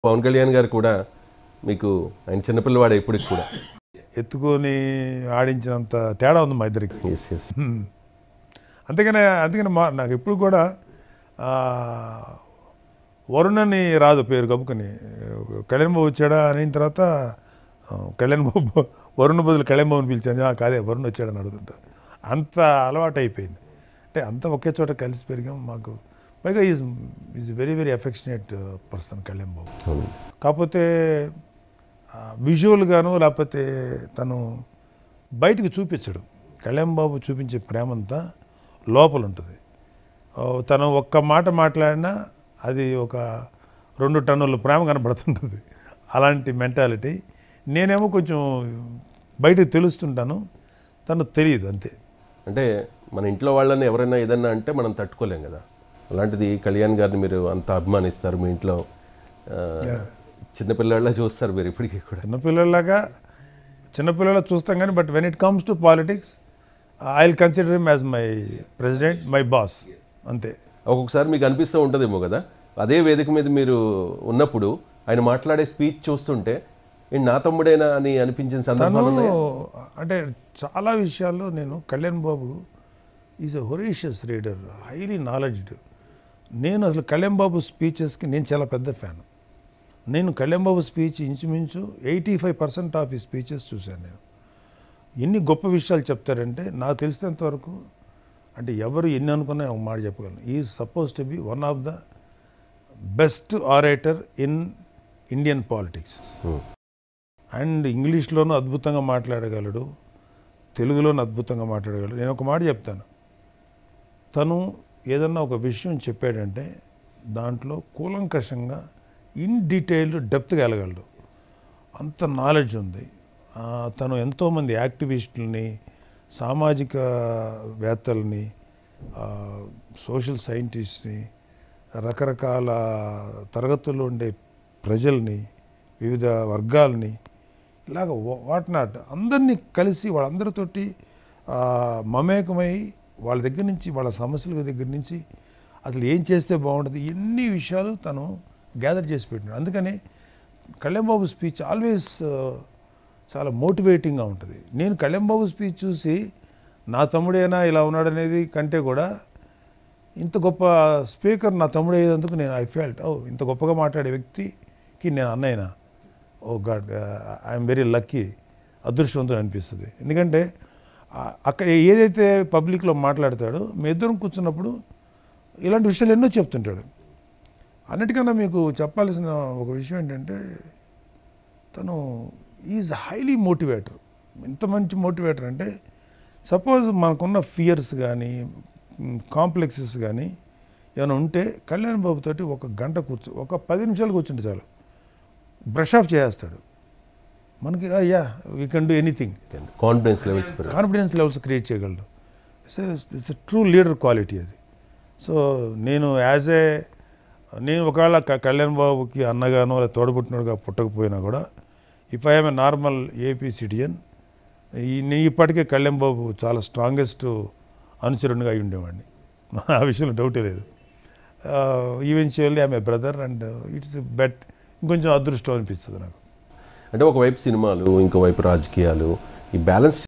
పవన్ కళ్యాణ్ గారు కూడా మీకు ఆయన చిన్నపిల్లవాడు ఇప్పటికి కూడా ఎత్తుకొని ఆడించినంత తేడా ఉంది మా ఇద్దరికి ఎస్ ఎస్ హ్మ్. అందుకనే అందుకని మా నాకు ఎప్పుడు కూడా ఆ, వరుణ్ అని రాదు పేరు కప్పుకొని కళ్యాణ్ బాబు వచ్చాడా అయిన తర్వాత ఆ, కళ్యాణ్ బాబు వరుణ్ బదులు కళ్యాణ్ బాబుని పిలిచాను "ఆ, కాదే వరుణ్ వచ్చాడని అడుగుతుంటా అంత అలవాటు అయిపోయింది అంటే అంత ఒకే చోట కలిసి పెరిగాం మాకు పైగా is is very very affectionate person Kalyan Babu అవును కాకపోతే విజువల్గాను లేకపోతే తను బయటికి చూపించడు కళ్యాణ్ బాబు చూపించే ప్రేమంతా లోపల ఉంటుంది ఓ, తను ఒక్క మాట మాట్లాడినా అది ఒక రెండు టన్నుల ప్రేమ కనబడుతుంటుంది అలాంటి మెంటాలిటీ నేనేమో కొంచెం బయటకు తెలుస్తుంటాను తను తెలియదు అంతే అంటే మన ఇంట్లో వాళ్ళని ఎవరైనా ఏదన్నా అంటే మనం తట్టుకోలేం కదా అలాంటిది కళ్యాణ్ గారిని మీరు అంత అభిమానిస్తారు మీ ఇంట్లో ఆ, చిన్నపిల్లల చూస్తారు మీరు ఇప్పటికీ కూడా చిన్నపిల్లలాగా చిన్నపిల్లల చూస్తాం కానీ but when it comes to politics I will consider him as my president my boss అంతే ఒక్కొక్కసారి మీకు అనిపిస్తూ ఉంటుందేమో కదా అదే వేదిక మీద మీరు ఉన్నప్పుడు ఆయన మాట్లాడే స్పీచ్ చూస్తుంటే "ఈయన నా తమ్ముడేనా అని అనిపించిన తను సందర్భాలు ఉన్నాయా? అంటే చాలా విషయాల్లో నేను Kalyan Babu is a voracious reader highly knowledged నేను అసలు కళ్యాణ్ బాబు స్పీచెస్కి నేను చాలా పెద్ద ఫ్యాన్ నేను కళ్యాణ్ బాబు స్పీచ్ ఇంచుమించు ఎయిటీ ఫైవ్ పర్సెంట్ ఆఫ్ ఈ స్పీచెస్ చూశాను నేను ఎన్ని గొప్ప విషయాలు చెప్తారంటే నాకు తెలిసినంత వరకు అంటే ఎవరు ఎన్ని అనుకున్నా ఒక మాట చెప్పగలను ఈ suppose to be one of the best orator in Indian politics Hmm. And ఇంగ్లీష్లోనూ అద్భుతంగా మాట్లాడగలడు తెలుగులోనూ అద్భుతంగా మాట్లాడగలడు నేను ఒక మాట చెప్తాను తను ఏదన్నా ఒక విషయం చెప్పాడంటే దాంట్లో కూలంకషంగా ఇన్ డీటెయిల్డ్ డెప్త్గా వెళ్ళగలడు అంత నాలెడ్జ్ ఉంది ఆ, తను ఎంతోమంది యాక్టివిస్టులని సామాజిక వేత్తల్ని ఆ, సోషల్ సైంటిస్ట్ని రకరకాల తరగతుల్లో ఉండే ప్రజల్ని వివిధ వర్గాల్ని ఇలాగ వాట్ నాట్ అందరినీ కలిసి వాళ్ళందరితోటి ఆ, మమేకమై వాళ్ళ దగ్గర నుంచి వాళ్ళ సమస్యల దగ్గర నుంచి అసలు ఏం చేస్తే బాగుంటుంది ఎన్ని విషయాలు తను గ్యాదర్ చేసి పెట్టినాడు అందుకని కళ్యాణ్ బాబు స్పీచ్ ఆల్వేస్ చాలా మోటివేటింగ్గా ఉంటుంది నేను కళ్యాణ్ బాబు స్పీచ్ చూసి నా తమ్ముడేనా ఇలా ఉన్నాడనేది కంటే కూడా ఇంత గొప్ప స్పీకర్ నా తమ్ముడు అయ్యేందుకు నేను ఐ ఫెల్ట్ ఓ ఇంత గొప్పగా మాట్లాడే వ్యక్తికి నేను అన్నయ్యనా oh god I'm very lucky అదృష్టవంతుడు అనిపిస్తుంది ఎందుకంటే ఆ, అక్కడ ఏదైతే పబ్లిక్లో మాట్లాడతాడో మీ ఇద్దరం కూర్చున్నప్పుడు ఇలాంటి విషయాలు ఎన్నో చెప్తుంటాడు అన్నిటికన్నా మీకు చెప్పాల్సిన ఒక విషయం ఏంటంటే తను ఈజ్ హైలీ మోటివేటర్ ఎంత మంచి మోటివేటర్ అంటే సపోజ్ మనకున్న ఫియర్స్ కానీ కాంప్లెక్సెస్ కానీ ఏమైనా ఉంటే కళ్యాణ్ బాబు తోటి ఒక గంట కూర్చో ఒక పది నిమిషాలు కూర్చుంటే చాలు బ్రష్ ఆఫ్ చేస్తాడు మనకి yeah we can do anything confidence levels పెరుగు కాన్ఫిడెన్స్ లెవెల్స్ క్రియేట్ చేయగలడు ఇట్స్ ట్రూ లీడర్ క్వాలిటీ అది సో నేను యాజ్ ఏ నేను ఒకవేళ క- కళ్యాణ్ బాబుకి అన్నగానో లేదా తోడబుట్టినోడుగా పుట్టకపోయినా కూడా if I'm a normal AP citizen ఈ నేను ఇప్పటికే కళ్యాణ్ బాబు చాలా స్ట్రాంగెస్ట్ అనుచరునిగా అయి ఉండేవాడిని ఆ విషయంలో డౌటే లేదు eventually I'm a brother and it's better ఇంకొంచెం అదృష్టం అనిపిస్తుంది నాకు అంటే ఒకవైపు సినిమాలు ఇంకోవైపు రాజకీయాలు ఈ బ్యాలెన్స్